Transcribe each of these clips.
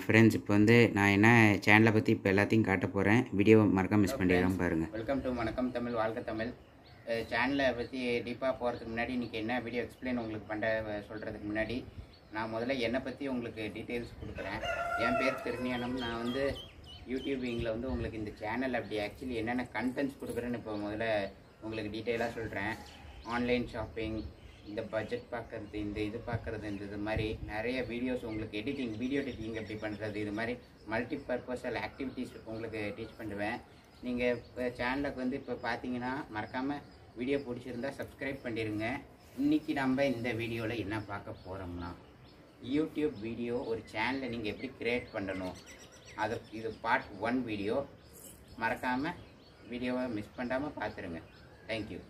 friends இப்போ வந்து நான் என்ன சேனலை பற்றி இப்போ எல்லாத்தையும் காட்ட போகிறேன் வீடியோ மறக்காம மிஸ் பண்ணிடாம பாருங்கள் வெல்கம் டு வணக்கம் தமிழ் வாழ்க தமிழ் சேனலை பற்றி டீப்பாக போகிறதுக்கு முன்னாடி இன்றைக்கி என்ன வீடியோ எக்ஸ்பிளைன் உங்களுக்கு பண்ண சொல்கிறதுக்கு முன்னாடி நான் முதல்ல என்னை பற்றி உங்களுக்கு டீட்டெயில்ஸ் கொடுக்குறேன் என் பேர் திருஞானம் நான் வந்து யூடியூபிங்கில் வந்து உங்களுக்கு இந்த சேனல் அப்படி ஆக்சுவலி என்னென்ன கண்டென்ட்ஸ் கொடுக்குறேன்னு இப்போ முதல்ல உங்களுக்கு டீட்டெயிலாக சொல்கிறேன் ஆன்லைன் ஷாப்பிங் இந்த பட்ஜெட் பார்க்குறது இந்த இது பார்க்குறது இந்த இது மாதிரி நிறைய வீடியோஸ் உங்களுக்கு எடிட்டிங் வீடியோ எடிட்டிங் எப்படி பண்ணுறது இது மாதிரி மல்டி பர்பஸல் ஆக்டிவிட்டீஸ் உங்களுக்கு டீச் பண்ணுவேன் நீங்கள் இப்போ சேனலுக்கு வந்து இப்போ பார்த்தீங்கன்னா மறக்காமல் வீடியோ பிடிச்சிருந்தா சப்ஸ்கிரைப் பண்ணிடுங்க இன்றைக்கி நம்ம இந்த வீடியோவில் என்ன பார்க்க போகிறோம்னா யூடியூப் வீடியோ ஒரு சேனலை நீங்கள் எப்படி க்ரியேட் பண்ணணும் அது இது பார்ட் ஒன் வீடியோ மறக்காமல் வீடியோவை மிஸ் பண்ணாமல் பார்த்துருங்க தேங்க்யூ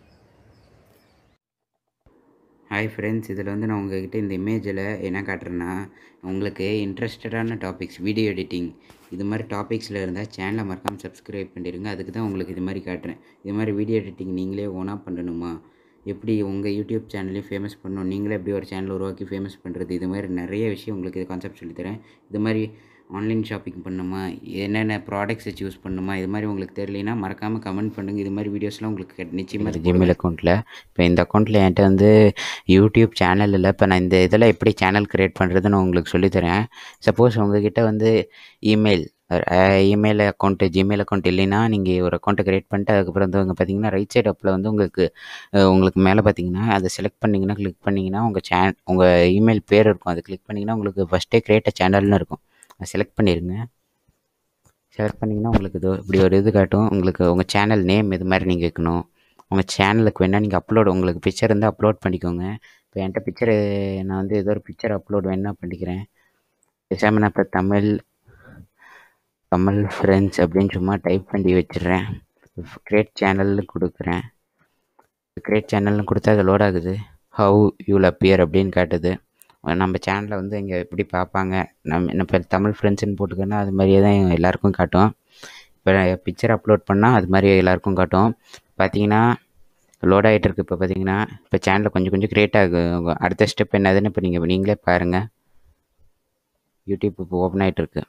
ஹாய் ஃப்ரெண்ட்ஸ் இதில் வந்து நான் உங்ககிட்ட இந்த இமேஜில் என்ன காட்டுறேன்னா உங்களுக்கு இன்ட்ரெஸ்டடான டாபிக்ஸ் வீடியோ எடிட்டிங் இது மாதிரி டாபிக்ஸில் இருந்தால் சேனலை மறக்காமல் சப்ஸ்கிரைப் பண்ணிடுங்க அதுக்கு தான் உங்களுக்கு இது மாதிரி காட்டுறேன் இது மாதிரி வீடியோ எடிட்டிங் நீங்களே ஓனாக பண்ணணுமா எப்படி உங்கள் யூடியூப் சேனலையும் ஃபேமஸ் பண்ணணும் நீங்களே எப்படி ஒரு சேனல் உருவாக்கி ஃபேமஸ் பண்ணுறது இது மாதிரி நிறைய விஷயம் உங்களுக்கு இது கான்செப்ட் சொல்லித்தரேன் இது மாதிரி ஆன்லைன் ஷாப்பிங் பண்ணணுமா என்னென்ன ப்ராடக்ட்ஸை சூஸ் பண்ணணுமா இது மாதிரி உங்களுக்கு தெரியலனா மறக்காமல் கமெண்ட் பண்ணுங்கள் இது மாதிரி வீடியோஸ்லாம் உங்களுக்கு நிச்சயமாக ஜிமெயில் அக்கௌண்ட்டில் இப்போ இந்த அக்கௌண்ட்டில் என்கிட்ட வந்து யூடியூப் சேனல் இல்லை இப்போ நான் இந்த இதில் எப்படி சேனல் க்ரியேட் பண்ணுறதுன்னு உங்களுக்கு சொல்லித்தரேன் சப்போஸ் உங்ககிட்ட வந்து email email account Gmail account இல்லைன்னா நீங்கள் ஒரு அக்கௌண்ட்டை க்ரியேட் பண்ணிட்டு அதுக்கப்புறம் வந்து இங்கே பார்த்தீங்கன்னா ரைட் சைடு அப்பில் வந்து உங்களுக்கு அஹ், உங்களுக்கு மேலே பார்த்தீங்கன்னா அதை செலக்ட் பண்ணிங்கன்னா கிளிக் பண்ணிங்கன்னா உங்கள் சேன் உங்கள் இமெயில் பேர் இருக்கும் அதை கிளிக் பண்ணிங்கன்னா உங்களுக்கு ஃபஸ்ட்டே கிரியேட் சேனல்னு இருக்கும் அதை செலக்ட் பண்ணிடுங்க செலக்ட் பண்ணிங்கன்னா உங்களுக்கு இது இப்படி ஒரு இது காட்டும் உங்களுக்கு உங்கள் சேனல் நேம் இது மாதிரி நீங்கள் வைக்கணும் உங்கள் சேனலுக்கு வேணால் நீங்கள் அப்லோட் உங்களுக்கு பிக்சர் இருந்தால் அப்லோட் பண்ணிக்கோங்க இப்போ என்கிட்ட பிக்சரு நான் வந்து ஏதோ ஒரு பிக்சர் அப்லோட் வேணா பண்ணிக்கிறேன் பேசாமல் நான் இப்போ தமிழ் தமிழ் ஃப்ரெண்ட்ஸ் அப்படின்னு சும்மா டைப் பண்ணி வச்சிடுறேன் கிரியேட் சேனல்னு கொடுக்குறேன் கிரியேட் சேனல்னு கொடுத்தா அது லோட் ஆகுது ஹவு யூல் அப்பியர் அப்படின்னு காட்டுது நம்ம சேனலில் வந்து இங்கே எப்படி பார்ப்பாங்க நம்ம என்ன இப்போ தமிழ் ஃப்ரெண்ட்ஸ்னு போட்டுக்கோன்னா அது மாதிரியே தான் எல்லாருக்கும் காட்டும் இப்போ பிக்சர் அப்லோட் பண்ணால் அது மாதிரி எல்லாருக்கும் காட்டும் பார்த்தீங்கன்னா லோட் ஆகிட்டு இருக்கு இப்போ பார்த்தீங்கன்னா இப்போ சேனலில் கொஞ்சம் கொஞ்சம் க்ரியேட் ஆகும் அடுத்த ஸ்டெப் என்னதுன்னு இப்போ நீங்கள் நீங்களே பாருங்கள் யூடியூப் இப்போ ஓப்பன் ஆகிட்டு இருக்கு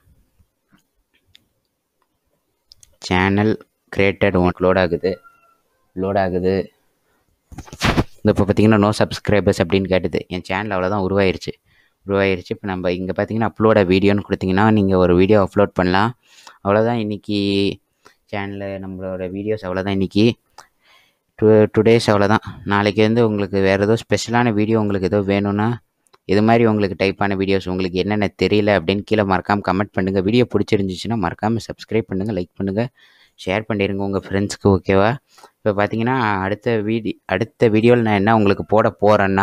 சேனல் கிரியேட்டட் ஒன் லோட் ஆகுது லோட் ஆகுது இந்த இப்போ பார்த்தீங்கன்னா நோ சப்ஸ்கிரைபர்ஸ் அப்படின்னு கேட்டுது என் சேனல் அவ்வளோதான் உருவாயிருச்சு உருவாயிருச்சு இப்போ நம்ம இங்கே பார்த்தீங்கன்னா அப்லோட வீடியோன்னு கொடுத்தீங்கன்னா நீங்கள் ஒரு வீடியோ அப்லோட் பண்ணலாம் அவ்வளோதான் இன்றைக்கி சேனலில் நம்மளோட வீடியோஸ் அவ்வளோதான் இன்றைக்கி டூ டூ டேஸ் அவ்வளோதான் நாளைக்கு வந்து உங்களுக்கு வேறு ஏதோ ஸ்பெஷலான வீடியோ உங்களுக்கு ஏதோ வேணும்னா இது மாதிரி உங்களுக்கு டைப்பான வீடியோஸ் உங்களுக்கு என்னென்ன தெரியல அப்படின்னு கீழே மறக்காமல் கமெண்ட் பண்ணுங்கள் வீடியோ பிடிச்சிருந்துச்சுன்னா மறக்காமல் சப்ஸ்கிரைப் பண்ணுங்கள் லைக் பண்ணுங்கள் ஷேர் பண்ணிடுங்க உங்கள் ஃப்ரெண்ட்ஸ்க்கு ஓகேவா இப்போ பார்த்தீங்கன்னா அடுத்த வீடி அடுத்த வீடியோவில் நான் என்ன உங்களுக்கு போட போகிறேன்னா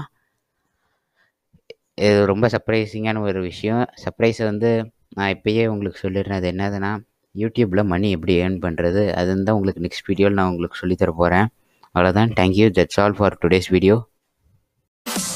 இது ரொம்ப சர்ப்ரைசிங்கான ஒரு விஷயம் சர்ப்ரைஸை வந்து நான் இப்போயே உங்களுக்கு சொல்லிடுறேன் அது என்னதுன்னா யூடியூப்பில் மணி எப்படி ஏர்ன் பண்ணுறது அதுன்னு தான் உங்களுக்கு நெக்ஸ்ட் வீடியோவில் நான் உங்களுக்கு சொல்லித்தர போகிறேன் அவ்வளோதான் thank you that's all for today's video